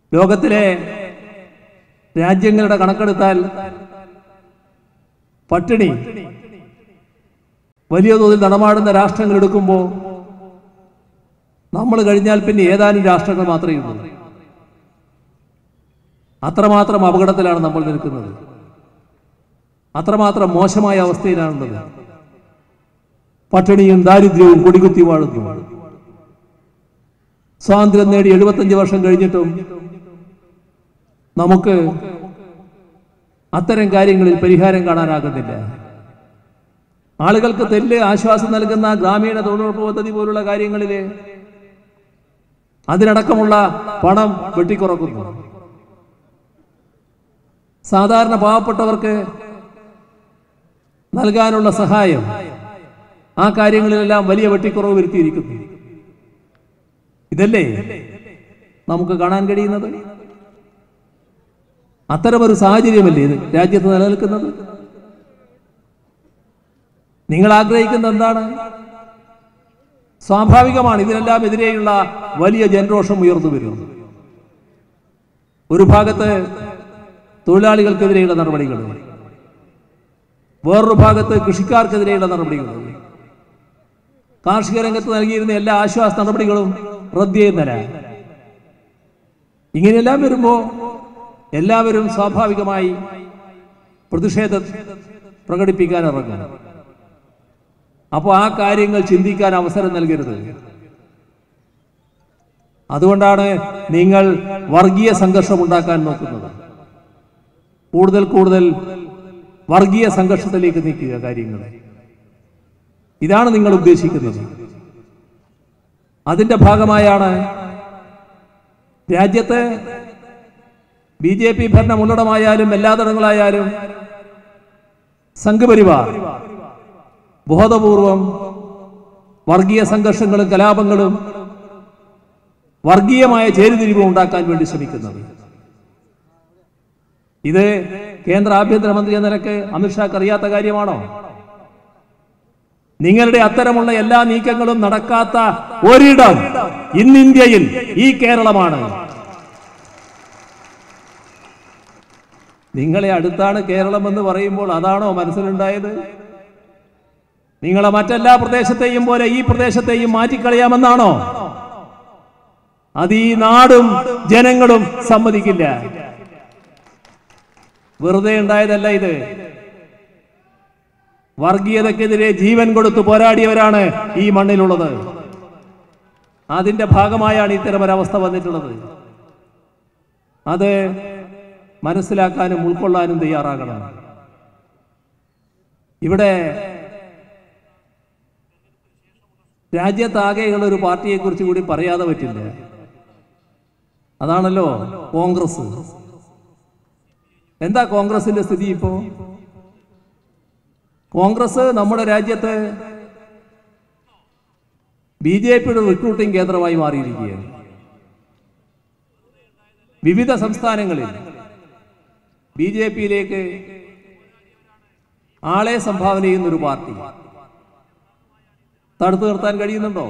ലോകത്തിലെ രാജ്യങ്ങളുടെ കണക്കെടുത്താൽ പട്ടിണി വലിയ തോതിൽ നടമാടുന്ന രാഷ്ട്രങ്ങൾ എടുക്കുമ്പോൾ നമ്മൾ കഴിഞ്ഞാൽ പിന്നെ ഏതാനും രാഷ്ട്രങ്ങൾ മാത്രമേ ഉള്ളൂ അത്രമാത്രം അപകടത്തിലാണ് നമ്മൾ നിൽക്കുന്നത് അത്രമാത്രം മോശമായ അവസ്ഥയിലാണുള്ളത് പട്ടിണിയും ദാരിദ്ര്യവും കൊടികുത്തി വാഴുന്നു സ്വാതന്ത്ര്യം നേടി എഴുപത്തഞ്ച് വർഷം കഴിഞ്ഞിട്ടും നമുക്ക് അത്തരം കാര്യങ്ങളിൽ പരിഹാരം കാണാനാകുന്നില്ല ആളുകൾക്ക് തെല്ല് ആശ്വാസം നൽകുന്ന ഗ്രാമീണ തൊഴിലുറപ്പ് പദ്ധതി പോലുള്ള കാര്യങ്ങളിൽ അതിനടക്കമുള്ള പണം വെട്ടിക്കുറക്കുന്നു സാധാരണ പാവപ്പെട്ടവർക്ക് നൽകാനുള്ള സഹായം ആ കാര്യങ്ങളിലെല്ലാം വലിയ വെട്ടിക്കുറവ് വരുത്തിയിരിക്കുന്നു ഇതല്ലേ നമുക്ക് കാണാൻ കഴിയുന്നത് അത്തരമൊരു സാഹചര്യമല്ലേ ഇത് രാജ്യത്ത് നിലനിൽക്കുന്നത് നിങ്ങൾ ആഗ്രഹിക്കുന്നത് എന്താണ് സ്വാഭാവികമാണ് ഇതിനെല്ലാം എതിരെയുള്ള വലിയ ജനരോഷം ഉയർന്നു വരുന്നു ഒരു ഭാഗത്ത് തൊഴിലാളികൾക്കെതിരെയുള്ള നടപടികൾ വേറൊരു ഭാഗത്ത് കൃഷിക്കാർക്കെതിരെയുള്ള നടപടികൾ കാർഷിക രംഗത്ത് നൽകിയിരുന്ന എല്ലാ ആശ്വാസ നടപടികളും റദ്ദ് ചെയ്യുന്നില്ല ഇങ്ങനെയെല്ലാം വരുമ്പോ എല്ലാവരും സ്വാഭാവികമായി പ്രതിഷേധം പ്രകടിപ്പിക്കാൻ ഇറങ്ങും അപ്പോൾ ആ കാര്യങ്ങൾ ചിന്തിക്കാൻ അവസരം നൽകരുത് അതുകൊണ്ടാണ് നിങ്ങൾ വർഗീയ സംഘർഷം ഉണ്ടാക്കാൻ നോക്കുന്നത് കൂടുതൽ കൂടുതൽ വർഗീയ സംഘർഷത്തിലേക്ക് നീക്കുക കാര്യങ്ങൾ ഇതാണ് നിങ്ങൾ ഉദ്ദേശിക്കുന്നത് അതിന്റെ ഭാഗമായാണ് രാജ്യത്ത് ബി ജെ പി ഭരണം ഉള്ളടമായാലും എല്ലാ തടങ്ങളായാലും സംഘപരിവാർ ബോധപൂർവം വർഗീയ സംഘർഷങ്ങളും കലാപങ്ങളും വർഗീയമായ ചേരിതിരിവും ഉണ്ടാക്കാൻ വേണ്ടി ശ്രമിക്കുന്നത് ഇത് കേന്ദ്ര ആഭ്യന്തരമന്ത്രി എന്ന നിലക്ക് അമിത്ഷാക്ക് അറിയാത്ത കാര്യമാണോ നിങ്ങളുടെ അത്തരമുള്ള എല്ലാ നീക്കങ്ങളും നടക്കാത്ത ഒരിടം ഇന്ന് ഇന്ത്യയിൽ ഈ കേരളമാണ് നിങ്ങളെ അടുത്താണ് കേരളം എന്ന് പറയുമ്പോൾ അതാണോ മനസ്സിലുണ്ടായത് നിങ്ങളെ മറ്റെല്ലാ പ്രദേശത്തെയും പോലെ ഈ പ്രദേശത്തെയും മാറ്റിക്കളയാമെന്നാണോ അത് ഈ നാടും ജനങ്ങളും സമ്മതിക്കില്ല വെറുതെ ഉണ്ടായതല്ല ഇത് വർഗീയതക്കെതിരെ ജീവൻ കൊടുത്തു പോരാടിയവരാണ് ഈ മണ്ണിലുള്ളത് അതിന്റെ ഭാഗമായാണ് ഇത്തരമൊരവസ്ഥ വന്നിട്ടുള്ളത് അത് മനസ്സിലാക്കാനും ഉൾക്കൊള്ളാനും തയ്യാറാകണം ഇവിടെ രാജ്യത്താകെയുള്ള ഒരു പാർട്ടിയെക്കുറിച്ച് കൂടി പറയാതെ പറ്റില്ല അതാണല്ലോ കോൺഗ്രസ് എന്താ കോൺഗ്രസിന്റെ സ്ഥിതി ഇപ്പോ കോൺഗ്രസ് നമ്മുടെ രാജ്യത്ത് ബി ജെ പിയുടെ റിക്രൂട്ടിംഗ് കേന്ദ്രമായി മാറിയിരിക്കുകയാണ് വിവിധ സംസ്ഥാനങ്ങളിൽ ബി ജെ പിയിലേക്ക് ആളെ സംഭാവന ചെയ്യുന്ന ഒരു പാർട്ടി തടുത്തു നിർത്താൻ കഴിയുന്നുണ്ടോ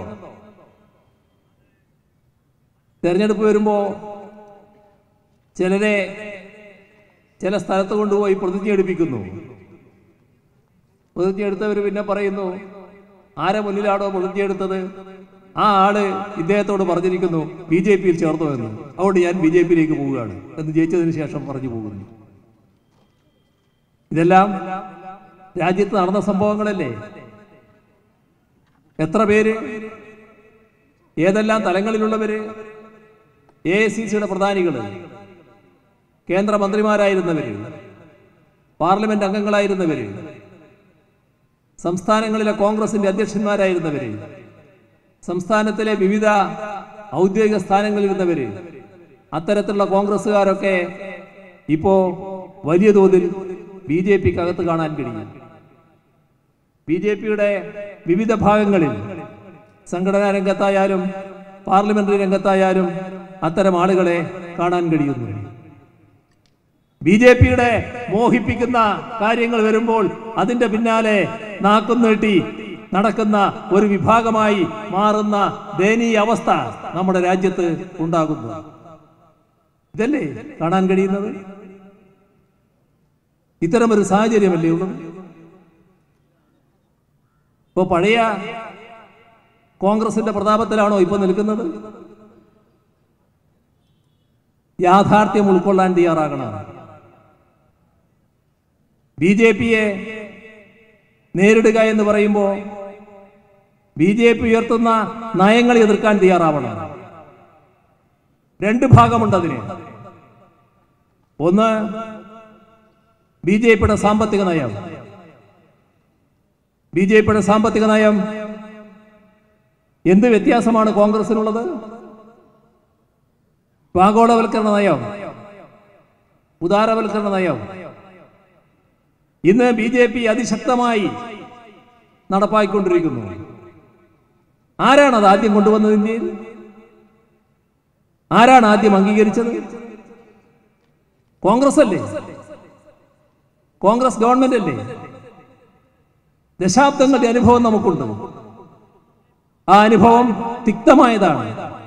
തെരഞ്ഞെടുപ്പ് വരുമ്പോ ചിലരെ ചില സ്ഥലത്ത് കൊണ്ടുപോയി പ്രതിജ്ഞ എടുപ്പിക്കുന്നു പ്രതിജ്ഞ എടുത്തവർ പിന്നെ പറയുന്നു ആരെ മുന്നിലാണോ പ്രതിജ്ഞ എടുത്തത് ആ ആള് ഇദ്ദേഹത്തോട് പറഞ്ഞിരിക്കുന്നു ബി ജെ പിയിൽ ചേർന്നു എന്ന് അതുകൊണ്ട് ഞാൻ ബി ജെ പിയിലേക്ക് പോവുകയാണ് എന്ന് ജയിച്ചതിന് ശേഷം പറഞ്ഞു പോകുന്നു ഇതെല്ലാം രാജ്യത്ത് നടന്ന സംഭവങ്ങളല്ലേ എത്ര പേര് ഏതെല്ലാം തലങ്ങളിലുള്ളവര് എ ഐ സി സിയുടെ പ്രധാനികള് കേന്ദ്രമന്ത്രിമാരായിരുന്നവര് പാർലമെന്റ് അംഗങ്ങളായിരുന്നവര് സംസ്ഥാനങ്ങളിലെ കോൺഗ്രസിന്റെ അധ്യക്ഷന്മാരായിരുന്നവര് സംസ്ഥാനത്തിലെ വിവിധ ഔദ്യോഗിക സ്ഥാനങ്ങളിലിരുന്നവര് അത്തരത്തിലുള്ള കോൺഗ്രസ്സുകാരൊക്കെ ഇപ്പോ വലിയ തോതിൽ ബി ജെ പിക്ക് അകത്ത് കാണാൻ കഴിയും ബി ജെ പിയുടെ വിവിധ ഭാഗങ്ങളിൽ സംഘടനാ രംഗത്തായാലും പാർലമെന്ററി രംഗത്തായാലും അത്തരം ആളുകളെ കാണാൻ കഴിയുന്നു ബി ജെ പിയുടെ മോഹിപ്പിക്കുന്ന കാര്യങ്ങൾ വരുമ്പോൾ അതിന്റെ പിന്നാലെ നാക്കും നീട്ടി നടക്കുന്ന ഒരു വിഭാഗമായി മാറുന്ന ദയനീയ അവസ്ഥ നമ്മുടെ രാജ്യത്ത് ഉണ്ടാകുന്നു ഇതല്ലേ കാണാൻ കഴിയുന്നത് ഇത്തരമൊരു സാഹചര്യമല്ലേ ഉള്ളത് ഇപ്പൊ പഴയ കോൺഗ്രസിന്റെ പ്രതാപത്തിലാണോ ഇപ്പൊ നിൽക്കുന്നത് യാഥാർത്ഥ്യം ഉൾക്കൊള്ളാൻ തയ്യാറാകണം ബി ജെ പിയെ നേരിടുക എന്ന് പറയുമ്പോൾ ബി ജെ പി ഉയർത്തുന്ന നയങ്ങൾ എതിർക്കാൻ തയ്യാറാവണം രണ്ട് ഭാഗമുണ്ട് അതിന് ഒന്ന് ബി ജെ പിയുടെ സാമ്പത്തിക നയം ബി ജെ പിയുടെ സാമ്പത്തിക നയം എന്ത് വ്യത്യാസമാണ് കോൺഗ്രസിനുള്ളത് ആഗോളവൽക്കരണ നയം ഉദാരവൽക്കരണ നയം ഇന്ന് ബി ജെ പി അതിശക്തമായി നടപ്പാക്കിക്കൊണ്ടിരിക്കുന്നു ആരാണ് അത് ആദ്യം കൊണ്ടുവന്നത് ഇന്ത്യയിൽ ആരാണ് ആദ്യം അംഗീകരിച്ചത് കോൺഗ്രസ് അല്ലേ കോൺഗ്രസ് ഗവൺമെന്റ് അല്ലേ ദശാബ്ദങ്ങളുടെ അനുഭവം നമുക്കുണ്ട് ആ അനുഭവം തിക്തമായതാണ്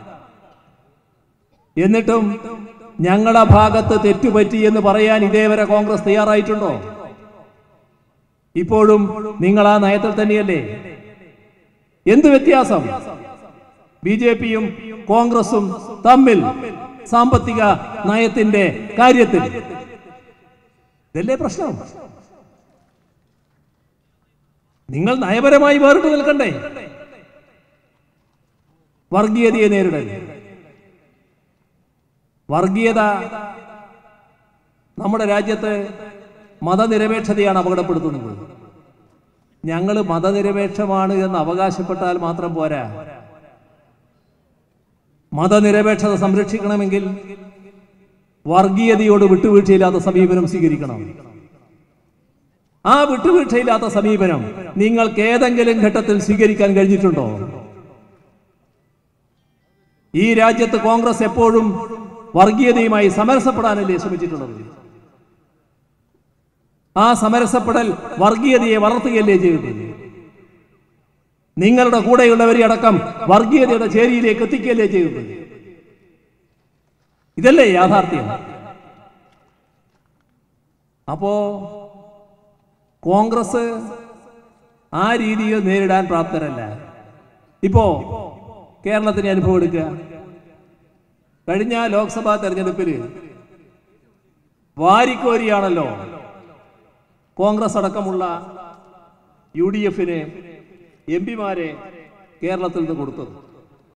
എന്നിട്ടും ഞങ്ങളുടെ ഭാഗത്ത് തെറ്റുപറ്റി എന്ന് പറയാൻ ഇതേവരെ കോൺഗ്രസ് തയ്യാറായിട്ടുണ്ടോ ഇപ്പോഴും നിങ്ങൾ ആ നയത്തിൽ തന്നെയല്ലേ എന്ത് വ്യത്യാസം ബി ജെ പിയും കോൺഗ്രസും തമ്മിൽ സാമ്പത്തിക നയത്തിന്റെ കാര്യത്തിൽ ഇതല്ലേ പ്രശ്നം നിങ്ങൾ നയപരമായി വേറിട്ട് നിൽക്കണ്ടേ വർഗീയതയെ നേരിടൽ വർഗീയത നമ്മുടെ രാജ്യത്ത് മതനിരപേക്ഷതയാണ് അപകടപ്പെടുത്തുന്നത് ഞങ്ങൾ മതനിരപേക്ഷമാണ് എന്ന് അവകാശപ്പെട്ടാൽ മാത്രം പോരാ മതനിരപേക്ഷത സംരക്ഷിക്കണമെങ്കിൽ വർഗീയതയോട് വിട്ടുവീഴ്ചയില്ലാത്ത സമീപനം സ്വീകരിക്കണം ആ വിട്ടുവീഴ്ചയില്ലാത്ത സമീപനം നിങ്ങൾക്ക് ഏതെങ്കിലും ഘട്ടത്തിൽ സ്വീകരിക്കാൻ കഴിഞ്ഞിട്ടുണ്ടോ ഈ രാജ്യത്ത് കോൺഗ്രസ് എപ്പോഴും വർഗീയതയുമായി സമരസപ്പെടാനല്ലേ ശ്രമിച്ചിട്ടുള്ളത് ആ സമരസപ്പെടൽ വർഗീയതയെ വളർത്തുകയല്ലേ ചെയ്യുന്നത് നിങ്ങളുടെ കൂടെയുള്ളവരെ അടക്കം വർഗീയതയുടെ ചേരിയിലേക്ക് എത്തിക്കുകയല്ലേ ചെയ്യുന്നത് ഇതല്ലേ യാഥാർത്ഥ്യം അപ്പോ കോൺഗ്രസ് ആ രീതിയിൽ നേരിടാൻ പ്രാപ്തരല്ല ഇപ്പോ കേരളത്തിന് അനുഭവം എടുക്കുക കഴിഞ്ഞ ലോക്സഭാ തെരഞ്ഞെടുപ്പിൽ വാരിക്കോരിയാണല്ലോ കോൺഗ്രസ് അടക്കമുള്ള യു ഡി എഫിന് എം പിമാരെ കേരളത്തിൽ നിന്ന് കൊടുത്തത്